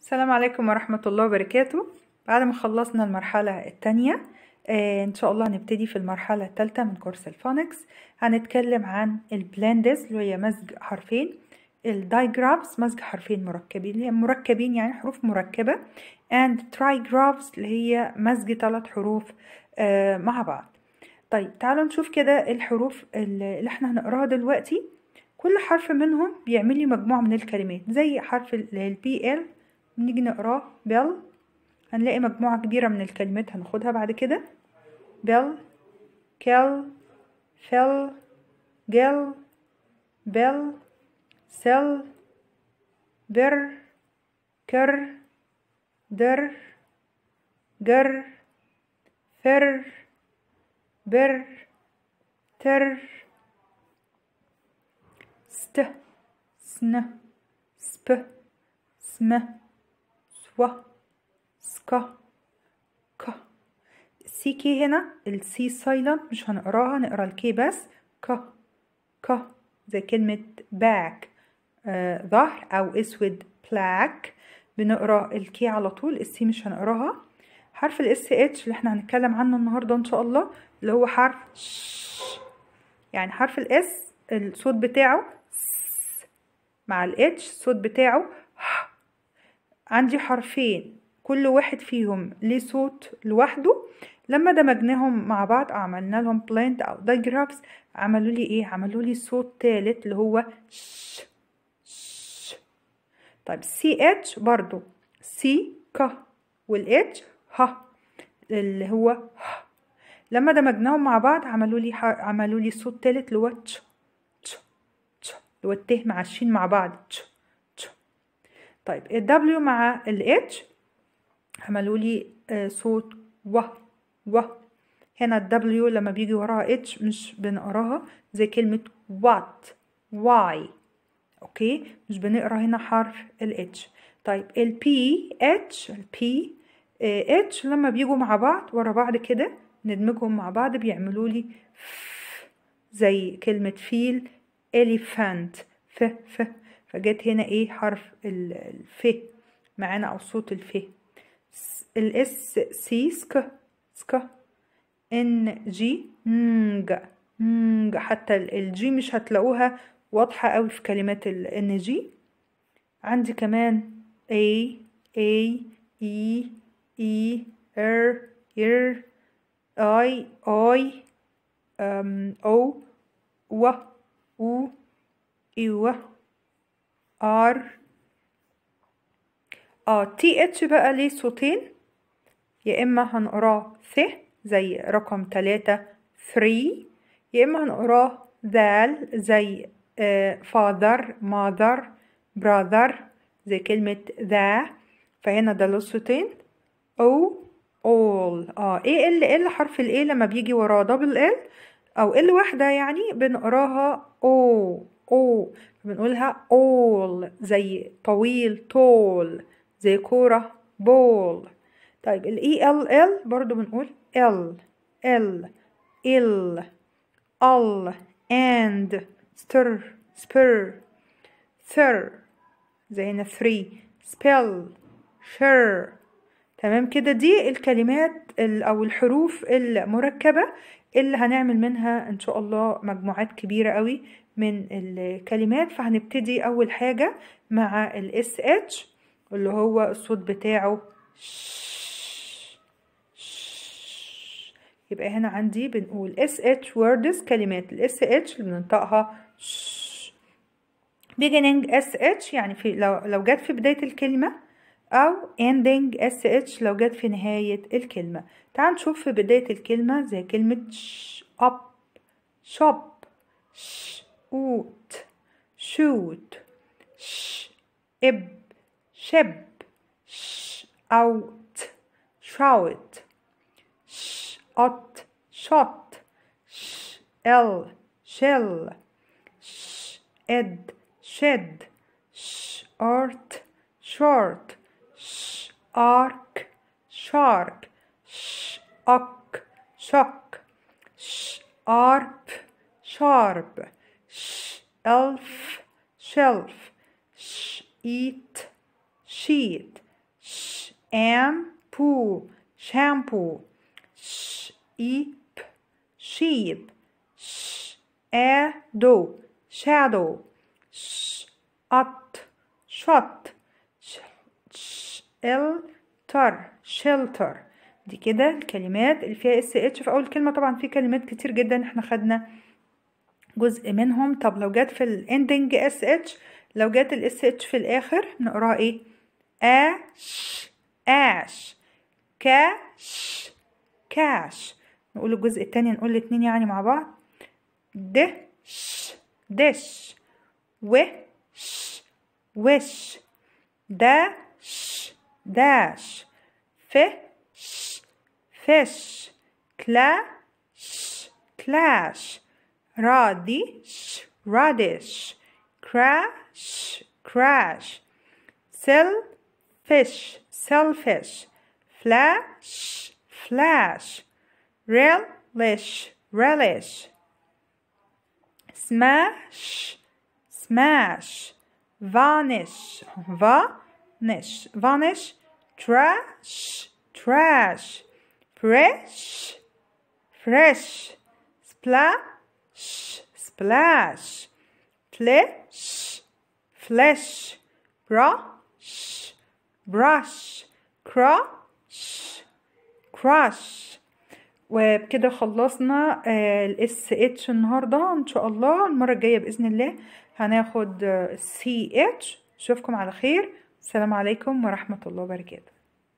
السلام عليكم ورحمة الله وبركاته بعد ما خلصنا المرحلة التانية آه إن شاء الله هنبتدي في المرحلة التالتة من كورس الفونكس هنتكلم عن البلندز اللي هي مزج حرفين الدايجرافز مزج حرفين مركبين اللي هي مركبين يعني حروف مركبة and trigraphs اللي هي مزج ثلاث حروف آه مع بعض طيب تعالوا نشوف كده الحروف اللي احنا هنقراها دلوقتي كل حرف منهم بيعمل لي مجموعة من الكلمات زي حرف البي ال نيجي نقراه بيل هنلاقي مجموعة كبيرة من الكلمات هناخدها بعد كده بيل كيل فيل جيل بيل سيل بر كر در جر فر بر تر ست سن سب سم سوا سكا ك سي كي هنا السي سايلنت مش هنقراها نقرا الكي بس ك ك زي كلمة باك آه ظهر أو أسود بلاك بنقرا الكي على طول السي مش هنقراها حرف الاس اتش اللي احنا هنتكلم عنه النهارده ان شاء الله اللي هو حرف ش يعني حرف الاس الصوت بتاعه س مع الاتش الصوت بتاعه ح عندي حرفين كل واحد فيهم ليه صوت لوحده لما دمجناهم مع بعض عملنا لهم بلانت او دايجرافز عملوا لي ايه عملوا لي صوت تالت اللي هو ش ش طيب سي اتش برضو سي ك والاتش ه اللي هو ه لما دمجناهم مع بعض عملوا لي عملوا لي صوت تالت اللي هو تش تش تش اللي هو الت مع الشين مع بعض تش تش طيب الدبليو مع الاتش عملوا لي آه صوت و و هنا الدبليو لما بيجي وراها اتش مش بنقراها زي كلمة وات واي اوكي مش بنقرا هنا حرف الاتش طيب البي اتش البي اتش لما بيجوا مع بعض ورا بعض كده ندمجهم مع بعض بيعملوا لي زي كلمة فيل elephant ف ف فجت هنا ايه حرف الف معانا او صوت الف الاس سي سك سك ان جي نج نج حتى الجي مش هتلاقوها واضحة قوي في كلمات الان جي عندي كمان A A E E R R I I um, O و U إيوه R اه تي اتش بقى ليه صوتين يا اما هنقراه ث زي رقم تلاتة three يا اما هنقراه ذال زي uh, father mother brother زي كلمة ذا فهنا ده له صوتين او all اه ايه ال ال حرف الايه لما بيجي وراه دبل ال او ال واحدة يعني بنقراها او او بنقولها all زي طويل طول زي كورة بول طيب الاي ال ال برضو بنقول ال ال ال ال and stir spur thir زي هنا three spell share تمام كده دي الكلمات او الحروف المركبة اللي هنعمل منها ان شاء الله مجموعات كبيرة قوي من الكلمات فهنبتدي اول حاجة مع الاس اتش اللي هو الصوت بتاعه ش ش يبقى هنا عندي بنقول اس اتش words كلمات الاس اتش اللي بننطقها ش beginning اس اتش يعني في لو لو جت في بداية الكلمة أو ending اس اتش لو جت في نهاية الكلمة تعال نشوف في بداية الكلمة زي كلمة ش up shop ش out shoot ش اب ship sh out shout sh ot shot sh l shell sh ed shed sh art short sh ark shark sh ok shock sh arp sharp sh elf shelf sh eat sheet sh shampoo shampoo sheep sheep shadow shadow shot shot shelter shelter دي كده الكلمات اللي فيها اس اتش في اول كلمه طبعا في كلمات كتير جدا احنا خدنا جزء منهم طب لو جت في الاندنج اس اتش لو جت الاس اتش في الاخر نقراها ايه اش اش كاش كاش نقول الجزء التاني نقول الاتنين يعني مع بعض دش دش وش وش داش داش فش فش كلاش كلاش radish radish crash crash selfish selfish flash flash relish relish smash smash vanish vanish vanish trash trash fresh fresh splash splash flesh flesh brush brush crush crush وبكده خلصنا الاس اتش النهارده ان شاء الله المره الجايه باذن الله هناخد سي اتش اشوفكم على خير السلام عليكم ورحمه الله وبركاته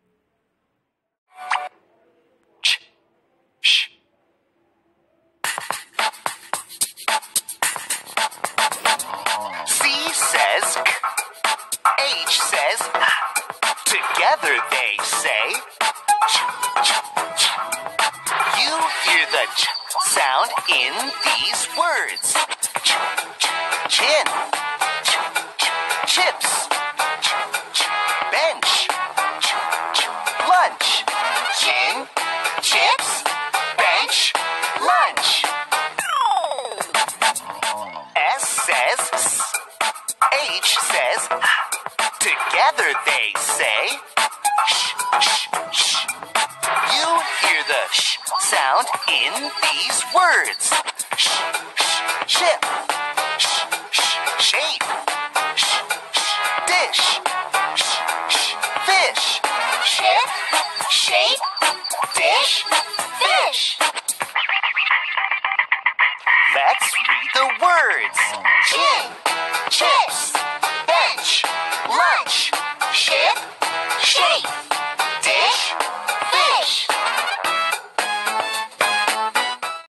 C says k. H says ah. Together they say ch, ch, ch. You hear the ch sound in these words. Ch, ch, chin, ch, ch, chips, ch, ch, bench, ch, ch, lunch. Chin, chips, bench, lunch. S says s. H says ah. Together they say sh, sh, sh. You hear the sh sound in these words. Sh, sh, ship, sh, sh, shape, sh, sh, dish, sh, sh, fish. Ship, shape, dish, fish. Let's read the words. Chin, chips, bench, lunch, ship, shape.